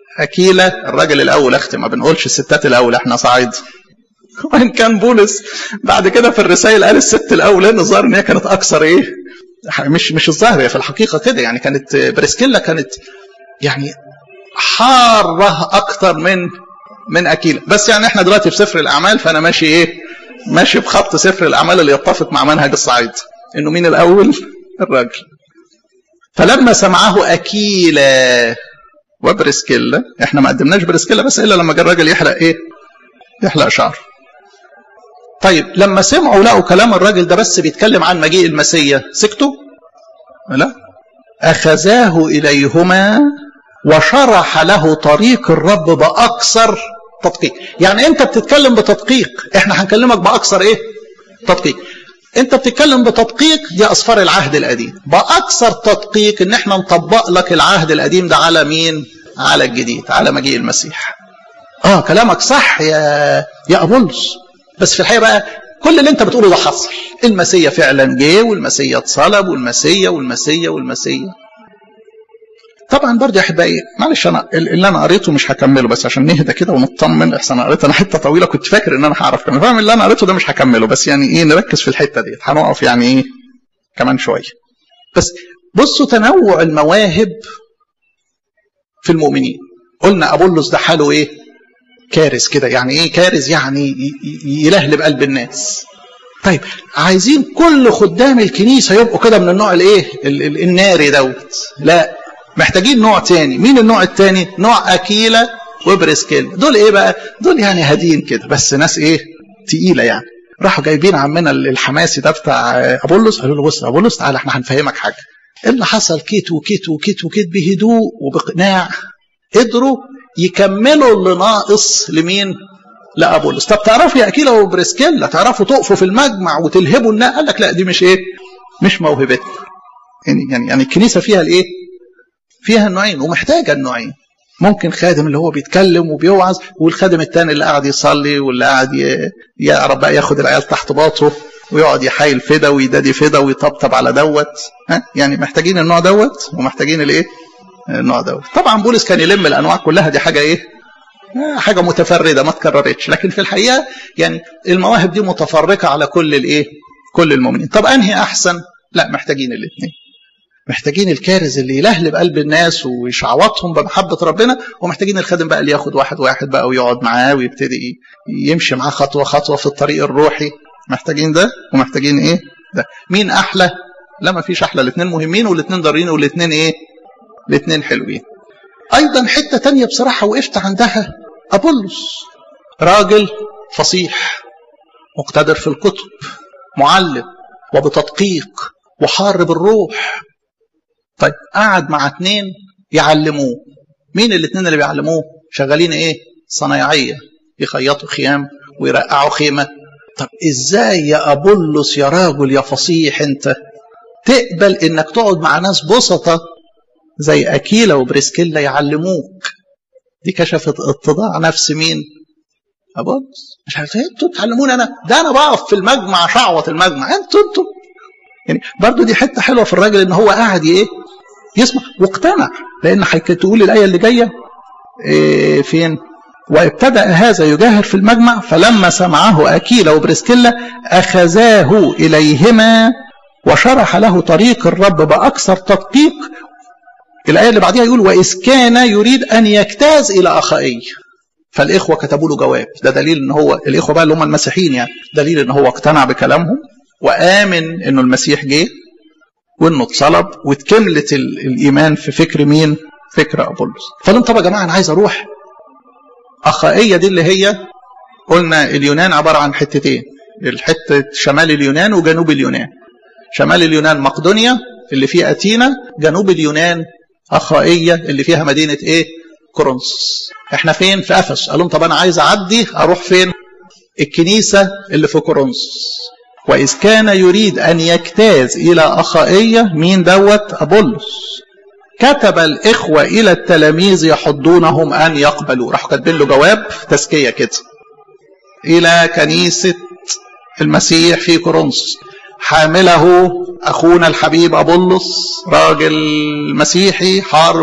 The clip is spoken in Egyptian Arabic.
أكيلة الراجل الأول أختم ما بنقولش الستات الأول احنا صعيد وإن كان بولس بعد كده في الرسائل قال الست الأول لأن الظاهر إن هي كانت أكثر إيه مش مش الظاهر هي في الحقيقة كده يعني كانت بريسكيلا كانت يعني حارة أكثر من من أكيلة بس يعني احنا دلوقتي في سفر الأعمال فأنا ماشي إيه ماشي بخط سفر الأعمال اللي يتفق مع منهج الصعيد إنه مين الأول الراجل فلما سمعه أكيلا وبرسكيلا احنا ما قدمناش برسكيلا بس الا لما جه الراجل يحلق ايه يحلق شعر طيب لما سمعوا لقوا كلام الراجل ده بس بيتكلم عن مجيء المسيا سكتوا لا اخذاه اليهما وشرح له طريق الرب باكثر تدقيق يعني انت بتتكلم بتدقيق احنا هنكلمك باكثر ايه تدقيق انت بتتكلم بتدقيق دي اسفار العهد القديم باكثر تدقيق ان احنا نطبق لك العهد القديم ده على مين على الجديد على مجيء المسيح اه كلامك صح يا يا ابولس بس في الحقيقه بقى كل اللي انت بتقوله ده حصل المسيا فعلا جه والمسيا اتصلب والمسيا والمسيا والمسيا طبعا برضه يا احبائي معلش انا اللي انا قريته مش هكمله بس عشان نهدى كده ونطمن احسن انا قريت انا حته طويله كنت فاكر ان انا هعرف كمان فاهم اللي انا قريته ده مش هكمله بس يعني ايه نركز في الحته ديت هنقف يعني ايه كمان شويه بس بصوا تنوع المواهب في المؤمنين قلنا ابولس ده حاله ايه كارث كده يعني ايه كارث يعني يلهلب قلب الناس طيب عايزين كل خدام الكنيسه يبقوا كده من النوع الايه الناري دوت لا محتاجين نوع تاني مين النوع التاني نوع أكيلة وبريسكيلا دول ايه بقى دول يعني هادين كده بس ناس ايه تقيلة يعني راحوا جايبين عمنا الحماسي ده بتاع ابولس قالوا له بص ابولس تعالى احنا هنفهمك حاجه اللي حصل كيت وكيت وكيت وكيت بهدوء وباقناع قدروا يكملوا اللي ناقص لمين لابولس طب تعرفوا يا اكيلا وبريسكيلا تعرفوا تقفوا في المجمع وتلهبوا الناس قال لك لا دي مش ايه مش موهبتنا يعني يعني يعني الكنيسه فيها الايه فيها النوعين ومحتاجه النوعين ممكن خادم اللي هو بيتكلم وبيوعظ والخادم التاني اللي قاعد يصلي واللي قاعد يعرف بقى ياخد العيال تحت باطه ويقعد يحايل فدا ويدادي فدا ويطبطب على دوت ها يعني محتاجين النوع دوت ومحتاجين الايه النوع دوت طبعا بولس كان يلم الانواع كلها دي حاجه ايه حاجه متفرده ما اتكررتش لكن في الحقيقه يعني المواهب دي متفرقه على كل الايه كل المؤمنين طب انهي احسن لا محتاجين الاثنين محتاجين الكارز اللي يلهلب قلب الناس ويشعوطهم بمحبة ربنا ومحتاجين الخادم بقى اللي ياخد واحد واحد بقى ويقعد معاه ويبتدي يمشي معاه خطوة خطوة في الطريق الروحي محتاجين ده ومحتاجين ايه ده مين احلى لا ما فيش احلى الاثنين مهمين والاثنين ضارين والاثنين ايه الاثنين حلوين ايضا حتة تانية بصراحة وقفت عندها ابولس راجل فصيح مقتدر في الكتب معلم وبتدقيق وحارب الروح طيب قعد مع اتنين يعلموه مين الاتنين اللي بيعلموه شغالين ايه صنايعيه يخيطوا خيام ويرقعوا خيمه طب ازاي يا ابولس يا راجل يا فصيح انت تقبل انك تقعد مع ناس بسطة زي اكيلا وبريسكيلا يعلموك دي كشفت اتضاع نفس مين ابولس مش عارف انتوا تعلموني انا ده انا بقف في المجمع شعوط المجمع انتوا انتوا يعني برضو دي حته حلوه في الراجل ان هو قاعد ايه يسمع واقتنع لان تقول الايه اللي جايه إيه فين وابتدا هذا يجاهر في المجمع فلما سمعه اكيلا وبرسكيلا اخذاه اليهما وشرح له طريق الرب باكثر تدقيق الايه اللي بعديها يقول واذ كان يريد ان يجتاز الى اخائي فالاخوه كتبوا له جواب ده دليل ان هو الاخوه بقى اللي هم المسيحيين يعني دليل ان هو اقتنع بكلامهم وآمن إنه المسيح جه وإنه اتصلب واتكملت الإيمان في فكر مين؟ فكر أبولس. فقال طب يا جماعة أنا عايز أروح. أخائية دي اللي هي قلنا اليونان عبارة عن حتتين الحتة شمال اليونان وجنوب اليونان. شمال اليونان مقدونيا اللي فيها أتينا، جنوب اليونان أخائية اللي فيها مدينة إيه؟ كورنثوس. إحنا فين؟ في أفس. قال لهم طب أنا عايز أعدي أروح فين؟ الكنيسة اللي في كورنثوس. وإذ كان يريد أن يجتاز إلى أخائية مين دوت أبولس كتب الإخوة إلى التلاميذ يحضونهم أن يقبلوا راحوا كاتبين له جواب تزكية كده إلى كنيسة المسيح في كورنثوس حامله أخونا الحبيب أبولس راجل مسيحي حار